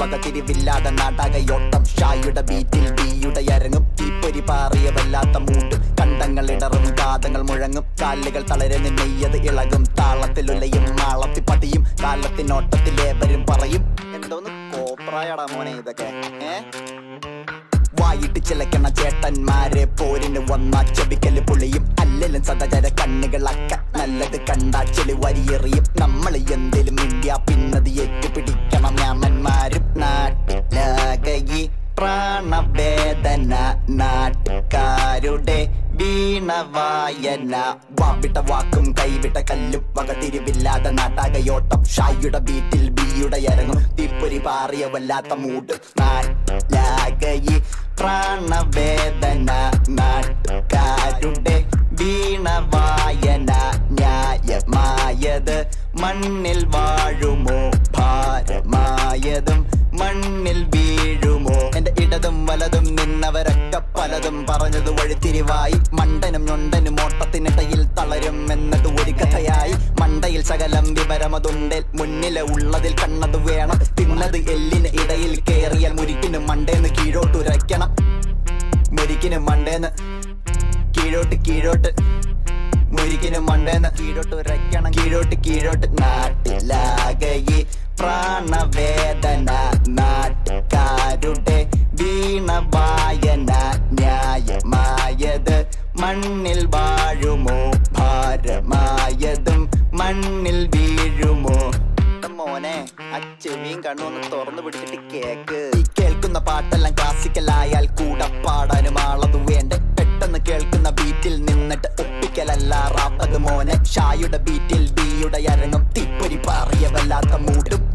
വകതിരിവില്ലാതെ നാടകയോട്ടം ഷായുടെ ബീറ്റിൽ ബിയുടെ അരങ്ങും തീപ്പൊരി പാറിയ വല്ലാത്ത മൂട്ടും കണ്ടങ്ങൾ ഇടറും ഗാതങ്ങൾ മുഴങ്ങും കാലുകൾ തളരുന്ന നെയ്യത് ഇളകും താളത്തിലുലയും മാളത്തി പതിയും കാലത്തിനോട്ടത്തിലേവരും പറയും എന്തോന്ന് കോപ്രായടാ മോനെ ഇതൊക്കെ ഏ വായിട്ട് ചിലക്കണ ചേട്ടന്മാരെ പോരിന് വന്ന ചെവിക്കല് പുളിയും അല്ലലും സദചര കണ്ണുകളക്ക നല്ലത് കണ്ടാ ചെളി വരിയെറിയും നമ്മൾ എന്തേലും ഇന്ത്യ പിന്നത് ഏറ്റുപിടിക്കണം ഞാമന്മാരും നാട്ടിലാകയി പ്രാണവേദന നാട്ടുകാരുടെ വീണവായന വാവിട്ട വാക്കും കൈവിട്ട കല്ലും വകതിരിവില്ലാതെ നാട്ടാകയോട്ടം ഷായുടെ ബീറ്റിൽ ബിയുടെ അരങ്ങും തീപ്പൊരി പാറിയ വല്ലാത്ത മൂട് നാട്ടിലാകയി പ്രാണവേദന നാട്ടുകാരുടെ വീണവായന ന്യായമായത് മണ്ണിൽ വാഴുമോ ഭാരമായതും മണ്ണിൽ വീഴുമോ എന്റെ ഇടതും വലതും നിന്നവരൊക്കെ പലതും പറഞ്ഞത് വഴിത്തിരിവായി മണ്ടനും ഞൊണ്ടനും ഓട്ടത്തിനിടയിൽ തളരും എന്നത് ഒരു കഥയായി മണ്ടയിൽ സകലം വിവരമതുണ്ടിൽ മുന്നിലെ ഉള്ളതിൽ കണ്ണത് വേണം തിന്നത് എല്ലിന് ഇടയിൽ കേറിയാൽ മുരിക്കിന് മണ്ടേന്ന് കീഴോട്ടുരയ്ക്കണം മുരിക്കിന് മണ്ടേന്ന് കീഴോട്ട് കീഴോട്ട് മുരിക്കിന് മണ്ടേന്ന് കീഴോട്ട് ഉരയ്ക്കണം കീഴോട്ട് കീഴോട്ട് നാട്ടിലാകയി പ്രാണവേദന നാട്ടുകാരുടെ വീണവായന ന്യായമായത് മണ്ണിൽ വാഴുമോ ഭാരമായതും മണ്ണിൽ വീഴുമോ മോനെ ആ ചെവിയും കണ്ണും ഒന്ന് തുറന്നു പിടിച്ചിട്ട് കേക്ക് ഈ കേൾക്കുന്ന പാട്ടെല്ലാം ക്ലാസിക്കലായാൽ കൂടെ പാടാനും ആളത് വേണ്ട പെട്ടെന്ന് കേൾക്കുന്ന ബീറ്റിൽ നിന്നിട്ട് ഒപ്പിക്കലല്ല റാപ്പത് മോനെ ഷായുടെ ബീറ്റിൽ ബിയുടെ അരങ്ങും തീപ്പൊരി പാറിയ വല്ലാത്ത മൂടും